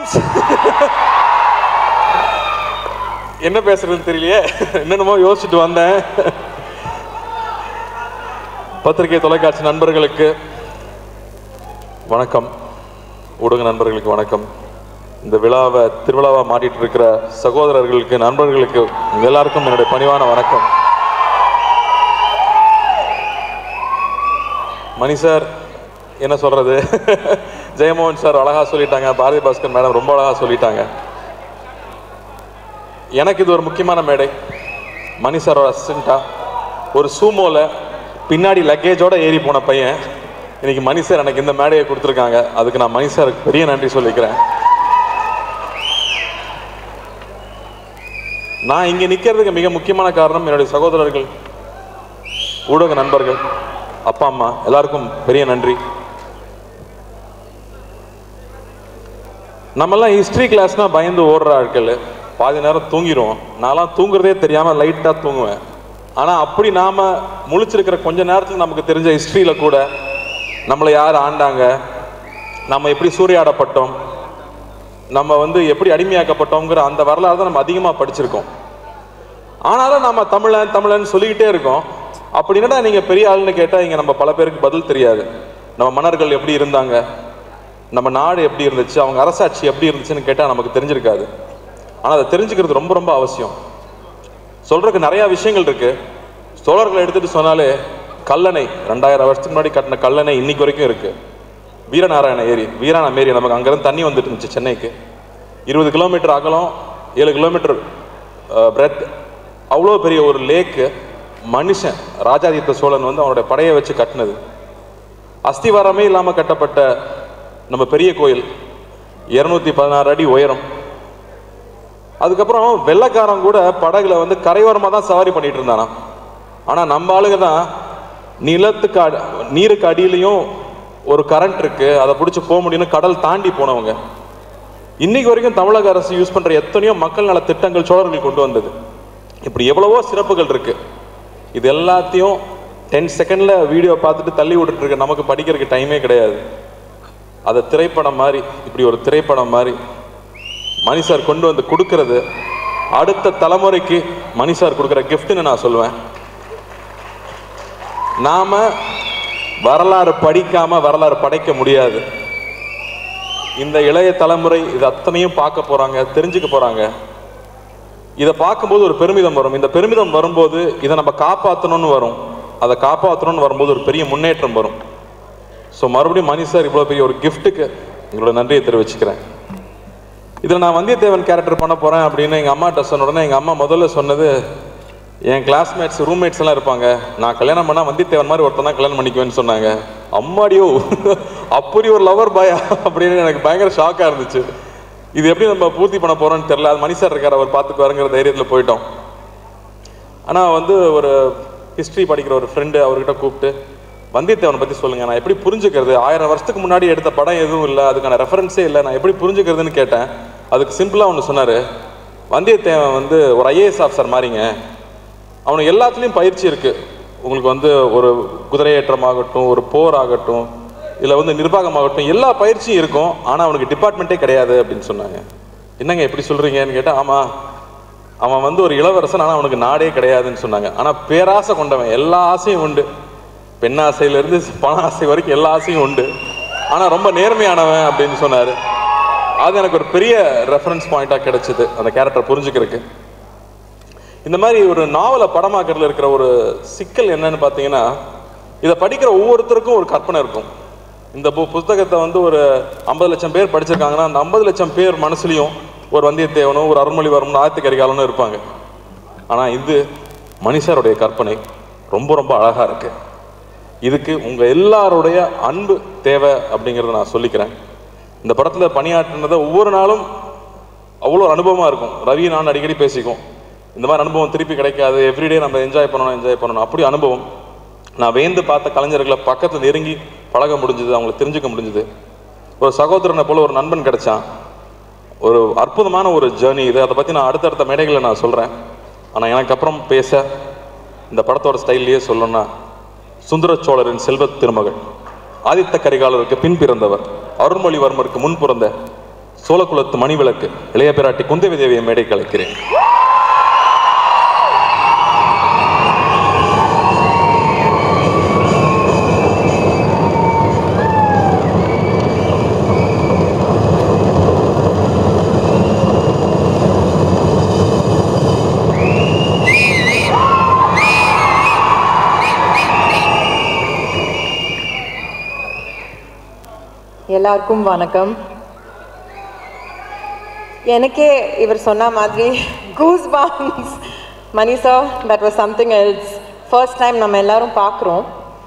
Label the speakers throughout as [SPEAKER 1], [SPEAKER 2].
[SPEAKER 1] Arms என்ன பேசுறதுன்னு தெரியலையே என்னென்னமோ யோசிச்சுட்டு வந்தேன் பத்திரிகை தொலைக்காட்சி நண்பர்களுக்கு வணக்கம் ஊடக நண்பர்களுக்கு வணக்கம் இந்த விழாவை திருவிழாவா மாட்டிட்டு இருக்கிற சகோதரர்களுக்கு நண்பர்களுக்கு உங்க எல்லாருக்கும் என்னுடைய பணிவான வணக்கம் மணி சார் என்ன சொல்றது ஜெயமோகன் சார் அழகா சொல்லிட்டாங்க பாரதி பாஸ்கர் மேடம் ரொம்ப அழகா சொல்லிட்டாங்க எனக்கு இது ஒரு முக்கியமான மேடை மணி சாரோட அசிஸ்டண்டா ஒரு சூமோல பின்னாடி லக்கேஜோட ஏறி போன பையன் இன்னைக்கு மணி சார் எனக்கு இந்த மேடையை கொடுத்துருக்காங்க அதுக்கு நான் மணி சாருக்கு பெரிய நன்றி சொல்லிக்கிறேன் நான் இங்க நிக்கிறதுக்கு மிக முக்கியமான காரணம் என்னுடைய சகோதரர்கள் ஊடக நண்பர்கள் அப்பா அம்மா எல்லாருக்கும் பெரிய நன்றி நம்மெல்லாம் ஹிஸ்டரி கிளாஸ்னா பயந்து ஓடுற ஆட்கள் பாதி நேரம் தூங்கிடுவோம் நான்லாம் தூங்குறதே தெரியாம லைட்டா தூங்குவேன் ஆனா அப்படி நாம முழிச்சிருக்கிற கொஞ்ச நேரத்துல நமக்கு தெரிஞ்ச ஹிஸ்டரியில கூட நம்மளை யார் ஆண்டாங்க நம்ம எப்படி சூறையாடப்பட்டோம் நம்ம வந்து எப்படி அடிமையாக்கப்பட்டோங்கிற அந்த வரலாறு தான் நம்ம அதிகமா படிச்சிருக்கோம் ஆனாலும் நம்ம தமிழன் தமிழன் சொல்லிக்கிட்டே இருக்கோம் அப்படி என்னடா நீங்க பெரிய ஆளுன்னு கேட்டா இங்க நம்ம பல பேருக்கு பதில் தெரியாது நம்ம மன்னர்கள் எப்படி இருந்தாங்க நம்ம நாடு எப்படி இருந்துச்சு அவங்க அரசாட்சி எப்படி இருந்துச்சுன்னு கேட்டா நமக்கு தெரிஞ்சிருக்காது ஆனா அதை தெரிஞ்சுக்கிறது ரொம்ப ரொம்ப அவசியம் சொல்றதுக்கு நிறைய விஷயங்கள் இருக்கு சோழர்களை எடுத்துட்டு சொன்னாலே கல்லணை ரெண்டாயிரம் வருஷத்துக்கு முன்னாடி கட்டின கல்லணை இன்னைக்கு வரைக்கும் இருக்கு வீரநாராயண ஏரி வீராண ஏரி நமக்கு அங்கிருந்து தண்ணி வந்துட்டு இருந்துச்சு சென்னைக்கு இருபது கிலோமீட்டர் அகலம் ஏழு கிலோமீட்டர் பிரெத் அவ்வளோ பெரிய ஒரு லேக்கு மனுஷன் ராஜாதித்த சோழன் வந்து அவனுடைய படையை வச்சு கட்டினது அஸ்திவாரமே இல்லாமல் கட்டப்பட்ட நம்ம பெரிய கோயில் இருநூத்தி பதினாறு அடி உயரம் அதுக்கப்புறம் வெள்ளைக்காரன் கூட படகுல வந்து கரையோரமாக தான் சவாரி பண்ணிட்டு இருந்தானா ஆனால் நம்ம ஆளுங்க தான் நிலத்துக்கு அடி நீருக்கு அடியிலையும் ஒரு கரண்ட் இருக்கு அதை பிடிச்சி போக முடியும்னு கடல் தாண்டி போனவங்க இன்னைக்கு வரைக்கும் தமிழக அரசு யூஸ் பண்ற எத்தனையோ மக்கள் நல திட்டங்கள் சோழர்கள் கொண்டு வந்தது இப்படி எவ்வளவோ சிறப்புகள் இருக்கு இது எல்லாத்தையும் டென் செகண்ட்ல வீடியோ பார்த்துட்டு தள்ளி விட்டுட்டு இருக்க நமக்கு படிக்கிறதுக்கு டைமே கிடையாது அதை திரைப்படம் மாதிரி இப்படி ஒரு திரைப்படம் மாதிரி மணி சார் கொண்டு வந்து கொடுக்கறது அடுத்த தலைமுறைக்கு மணி சார் கொடுக்குற கிஃப்ட்னு நான் சொல்லுவேன் நாம வரலாறு படிக்காம வரலாறு படைக்க முடியாது இந்த இளைய தலைமுறை இது அத்தனையும் பார்க்க போறாங்க தெரிஞ்சுக்க போறாங்க இதை பார்க்கும்போது ஒரு பெருமிதம் வரும் இந்த பெருமிதம் வரும்போது இதை நம்ம காப்பாற்றணும்னு வரும் அதை காப்பாற்றணும்னு வரும்போது ஒரு பெரிய முன்னேற்றம் வரும் ஸோ மறுபடியும் மணி சார் இவ்வளோ பெரிய ஒரு கிஃப்ட்டுக்கு உங்களோட நன்றியை தெரிவிச்சுக்கிறேன் இதில் நான் வந்தியத்தேவன் கேரக்டர் பண்ண போகிறேன் அப்படின்னு எங்கள் அம்மாட்ட சொன்ன உடனே எங்கள் அம்மா முதல்ல சொன்னது என் கிளாஸ்மேட்ஸ் ரூம்மேட்ஸ் எல்லாம் இருப்பாங்க நான் கல்யாணம் பண்ணால் வந்தியத்தேவன் மாதிரி ஒருத்தன் தான் கல்யாணம் பண்ணிக்குவேன்னு சொன்னாங்க அம்மாடியோ அப்படி ஒரு லவர் பாயா அப்படின்னு எனக்கு பயங்கர ஷாக்காக இருந்துச்சு இது எப்படி நம்ம பூர்த்தி பண்ண போறோம்னு தெரியல அது மணி சார் இருக்கார் அவர் பார்த்துக்குவாருங்கிற தைரியத்தில் போயிட்டோம் ஆனால் வந்து ஒரு ஹிஸ்ட்ரி படிக்கிற ஒரு ஃப்ரெண்டு அவர்கிட்ட கூப்பிட்டு வந்தியத்தேவனை பற்றி சொல்லுங்க நான் எப்படி புரிஞ்சுக்கிறது ஆயிரம் வருஷத்துக்கு முன்னாடி எடுத்த படம் எதுவும் இல்லை அதுக்கான ரெஃபரன்ஸே இல்லை நான் எப்படி புரிஞ்சுக்கிறதுன்னு கேட்டேன் அதுக்கு சிம்பிளாக ஒன்று சொன்னார் வந்தியத்தேவன் வந்து ஒரு ஐஏஎஸ் ஆஃபீஸர் மாதிரிங்க அவனுக்கு எல்லாத்துலேயும் பயிற்சி இருக்கு உங்களுக்கு வந்து ஒரு குதிரையேற்றமாகட்டும் ஒரு போர் ஆகட்டும் இல்லை வந்து நிர்வாகமாகட்டும் எல்லா பயிற்சியும் இருக்கும் ஆனால் அவனுக்கு டிபார்ட்மெண்ட்டே கிடையாது அப்படின்னு சொன்னாங்க என்னங்க எப்படி சொல்றீங்கன்னு கேட்டால் ஆமாம் அவன் வந்து ஒரு இளவரசன் ஆனால் அவனுக்கு நாடே கிடையாதுன்னு சொன்னாங்க ஆனால் பேராசை கொண்டவன் எல்லா ஆசையும் உண்டு பெண் ஆசையிலேருந்து பண ஆசை வரைக்கும் எல்லா ஆசையும் உண்டு ஆனால் ரொம்ப நேர்மையானவன் அப்படின்னு சொன்னார் அது எனக்கு ஒரு பெரிய ரெஃபரன்ஸ் பாயிண்டாக கிடைச்சிது அந்த கேரக்டர் புரிஞ்சுக்கிறதுக்கு இந்த மாதிரி ஒரு நாவலை படமாக்குறதுல இருக்கிற ஒரு சிக்கல் என்னன்னு பார்த்தீங்கன்னா இதை படிக்கிற ஒவ்வொருத்தருக்கும் ஒரு கற்பனை இருக்கும் இந்த பு புத்தகத்தை வந்து ஒரு ஐம்பது லட்சம் பேர் படிச்சிருக்காங்கன்னா அந்த ஐம்பது லட்சம் பேர் மனசுலையும் ஒரு வந்தியத்தேவனும் ஒரு அருள்மொழிவர்மனும் ஆயத்த கரிகாலனும் இருப்பாங்க ஆனால் இது மனுஷருடைய கற்பனை ரொம்ப ரொம்ப அழகா இருக்கு இதுக்கு உங்க எல்லாருடைய அன்பு தேவை அப்படிங்கிறத நான் சொல்லிக்கிறேன் இந்த படத்துல பணியாற்றினதை ஒவ்வொரு நாளும் அவ்வளோ அனுபவமாக இருக்கும் ரவி நான் அடிக்கடி பேசிக்குவோம் இந்த மாதிரி அனுபவம் திருப்பி கிடைக்காது எவ்ரிடே நம்ம என்ஜாய் பண்ணணும் என்ஜாய் பண்ணணும் அப்படி அனுபவம் நான் வேந்து பார்த்த கலைஞர்களை பக்கத்தில் நெருங்கி பழக முடிஞ்சது அவங்களை தெரிஞ்சுக்க முடிஞ்சது ஒரு சகோதரனை போல ஒரு நண்பன் கிடைச்சான் ஒரு அற்புதமான ஒரு ஜேர்னி இது அதை பற்றி நான் அடுத்தடுத்த மேடைகளில் நான் சொல்கிறேன் ஆனால் எனக்கு அப்புறம் பேச இந்த படத்தோட ஸ்டைல்லையே சொல்லணும்னா சுந்தர சோழரின் செல்வத் திருமகள் ஆதித்த கரிகாலருக்கு பின் பிறந்தவர் அருண்மொழிவர்மருக்கு முன் பிறந்த சோழகுலத்து மணிவிளக்கு இளைய பிராட்டி குந்தவி தேவியை மேடைக்கு அழைக்கிறேன்
[SPEAKER 2] எல்லாருக்கும் வணக்கம் எனக்கே இவர் சொன்ன மாதிரி goose bumps Mani sir that was something else first time நம்ம எல்லாரும் பார்க்குறோம்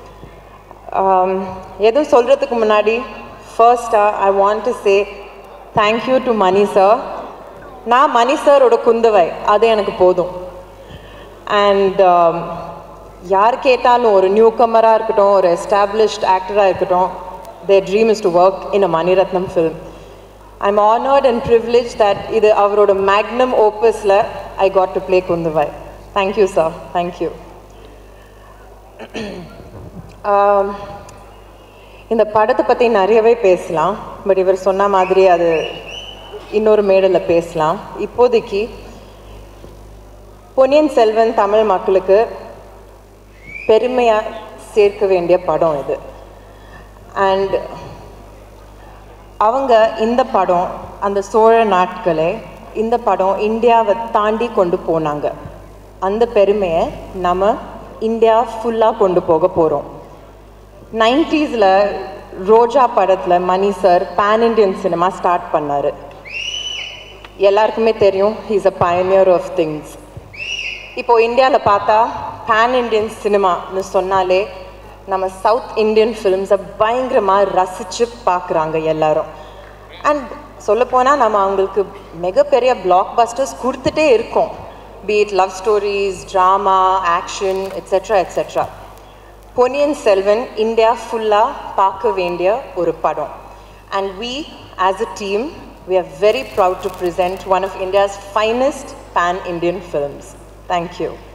[SPEAKER 2] எதுவும் சொல்கிறதுக்கு முன்னாடி ஃபர்ஸ்டாக I want to say thank you to Mani sir நான் மணி சாரோட குந்தவை அது எனக்கு போதும் அண்ட் யார் கேட்டாலும் ஒரு நியூ கம்மராக இருக்கட்டும் ஒரு எஸ்டாப்ளிஷ்ட் ஆக்டராக இருக்கட்டும் their dream is to work in a Maniratnam film. I'm honored and privileged that இது அவரோட மேக்னம் ஓப்பஸில் I got to play Kundavai thank you sir thank you இந்த படத்தை பற்றி நிறையவே பேசலாம் பட் இவர் சொன்ன மாதிரி அது இன்னொரு மேடையில் பேசலாம் இப்போதைக்கு பொன்னியின் செல்வன் தமிழ் மக்களுக்கு பெருமையாக சேர்க்க வேண்டிய படம் இது அண்ட் அவங்க இந்த படம் அந்த சோழ நாட்களே இந்த படம் இந்தியாவை தாண்டி கொண்டு போனாங்க அந்த பெருமையை நம்ம இந்தியா ஃபுல்லாக கொண்டு போக போகிறோம் நைன்டிஸில் ரோஜா படத்தில் Mani sir pan Indian cinema start பண்ணார் எல்லாருக்குமே தெரியும் he's a pioneer of things இப்போது இந்தியாவில் பார்த்தா பேன் இண்டியன் சினிமான்னு சொன்னாலே நம்ம சவுத் இந்தியன் ஃபிலிம்ஸை பயங்கரமாக ரசித்து பார்க்குறாங்க எல்லாரும் அண்ட் சொல்லப்போனால் நம்ம அவங்களுக்கு மிகப்பெரிய பிளாக் பஸ்டர்ஸ் கொடுத்துட்டே இருக்கோம் be it love stories drama action etcetera etcetera Ponniyin Selvan India ஃபுல்லாக பார்க்க வேண்டிய ஒரு படம் and we as a team we are very proud to present one of India's finest pan Indian films thank you